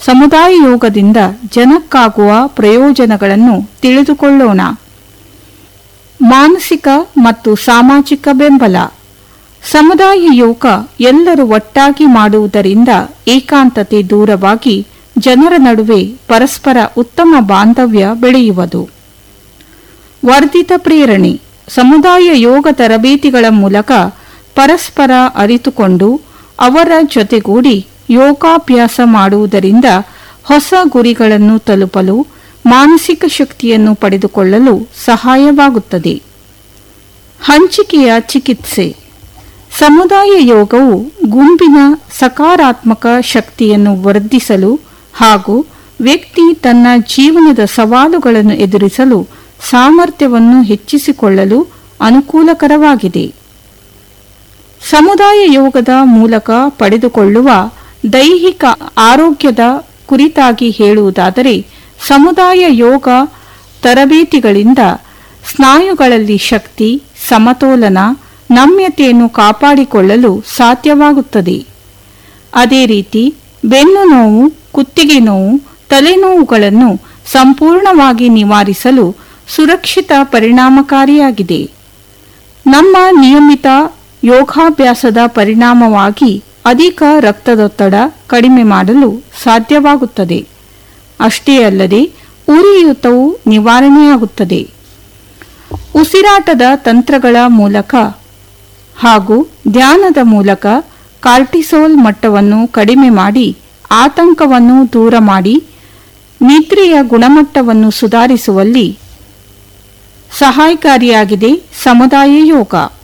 ಸಮುದಾಯ ಯೋಗದಿಂದ ಜನಕ್ಕಾಗುವ ಪ್ರಯೋಜನಗಳನ್ನು ತಿಳಿದುಕೊಳ್ಳೋಣ ಮಾನಸಿಕ ಮತ್ತು ಸಾಮಾಜಿಕ ಬೆಂಬಲ ಸಮುದಾಯ ಯೋಗ ಎಲ್ಲರೂ ಒಟ್ಟಾಗಿ ಮಾಡುವುದರಿಂದ ಏಕಾಂತತೆ ದೂರವಾಗಿ ಜನರ ನಡುವೆ ಪರಸ್ಪರ ಉತ್ತಮ ಬಾಂಧವ್ಯ ಬೆಳೆಯುವುದು ವರ್ಧಿತ ಪ್ರೇರಣೆ ಸಮುದಾಯ ಯೋಗ ತರಬೇತಿಗಳ ಮೂಲಕ ಪರಸ್ಪರ ಅರಿತುಕೊಂಡು ಅವರ ಜೊತೆಗೂಡಿ ಯೋಗಾಭ್ಯಾಸ ಮಾಡುವುದರಿಂದ ಹೊಸ ಗುರಿಗಳನ್ನು ತಲುಪಲು ಮಾನಸಿಕ ಶಕ್ತಿಯನ್ನು ಪಡೆದುಕೊಳ್ಳಲು ಸಹಾಯವಾಗುತ್ತದೆ ಹಂಚಿಕೆಯ ಚಿಕಿತ್ಸೆ ಸಮುದಾಯ ಯೋಗವು ಗುಂಪಿನ ಸಕಾರಾತ್ಮಕ ಶಕ್ತಿಯನ್ನು ವರ್ಧಿಸಲು ಹಾಗೂ ವ್ಯಕ್ತಿ ತನ್ನ ಜೀವನದ ಸವಾಲುಗಳನ್ನು ಎದುರಿಸಲು ಸಾಮರ್ಥ್ಯವನ್ನು ಹೆಚ್ಚಿಸಿಕೊಳ್ಳಲು ಅನುಕೂಲಕರವಾಗಿದೆ ಸಮುದಾಯ ಯೋಗದ ಮೂಲಕ ಪಡೆದುಕೊಳ್ಳುವ ದೈಹಿಕ ಆರೋಗ್ಯದ ಕುರಿತಾಗಿ ಹೇಳುವುದಾದರೆ ಸಮುದಾಯ ಯೋಗ ತರಬೇತಿಗಳಿಂದ ಸ್ನಾಯುಗಳಲ್ಲಿ ಶಕ್ತಿ ಸಮತೋಲನ ನಮ್ಯತೆಯನ್ನು ಕಾಪಾಡಿಕೊಳ್ಳಲು ಸಾಧ್ಯವಾಗುತ್ತದೆ ಅದೇ ರೀತಿ ಬೆನ್ನು ನೋವು ಕುತ್ತಿಗೆ ನೋವು ತಲೆನೋವುಗಳನ್ನು ಸಂಪೂರ್ಣವಾಗಿ ನಿವಾರಿಸಲು ಸುರಕ್ಷಿತ ಪರಿಣಾಮಕಾರಿಯಾಗಿದೆ ನಮ್ಮ ನಿಯಮಿತ ಯೋಗಾಭ್ಯಾಸದ ಪರಿಣಾಮವಾಗಿ ಅಧಿಕ ರಕ್ತದೊತ್ತಡ ಕಡಿಮೆ ಮಾಡಲು ಸಾಧ್ಯವಾಗುತ್ತದೆ ಅಷ್ಟೇ ಅಲ್ಲದೆ ಉರಿಯೂತವು ನಿವಾರಣೆಯಾಗುತ್ತದೆ ಉಸಿರಾಟದ ತಂತ್ರಗಳ ಮೂಲಕ ಹಾಗೂ ಧ್ಯಾನದ ಮೂಲಕ ಕಾರ್ಟಿಸೋಲ್ ಮಟ್ಟವನ್ನು ಕಡಿಮೆ ಮಾಡಿ ಆತಂಕವನ್ನು ದೂರ ಮಾಡಿ ನಿದ್ರೆಯ ಗುಣಮಟ್ಟವನ್ನು ಸುಧಾರಿಸುವಲ್ಲಿ ಸಹಾಯಕಾರಿಯಾಗಿದೆ ಸಮುದಾಯ ಯೋಗ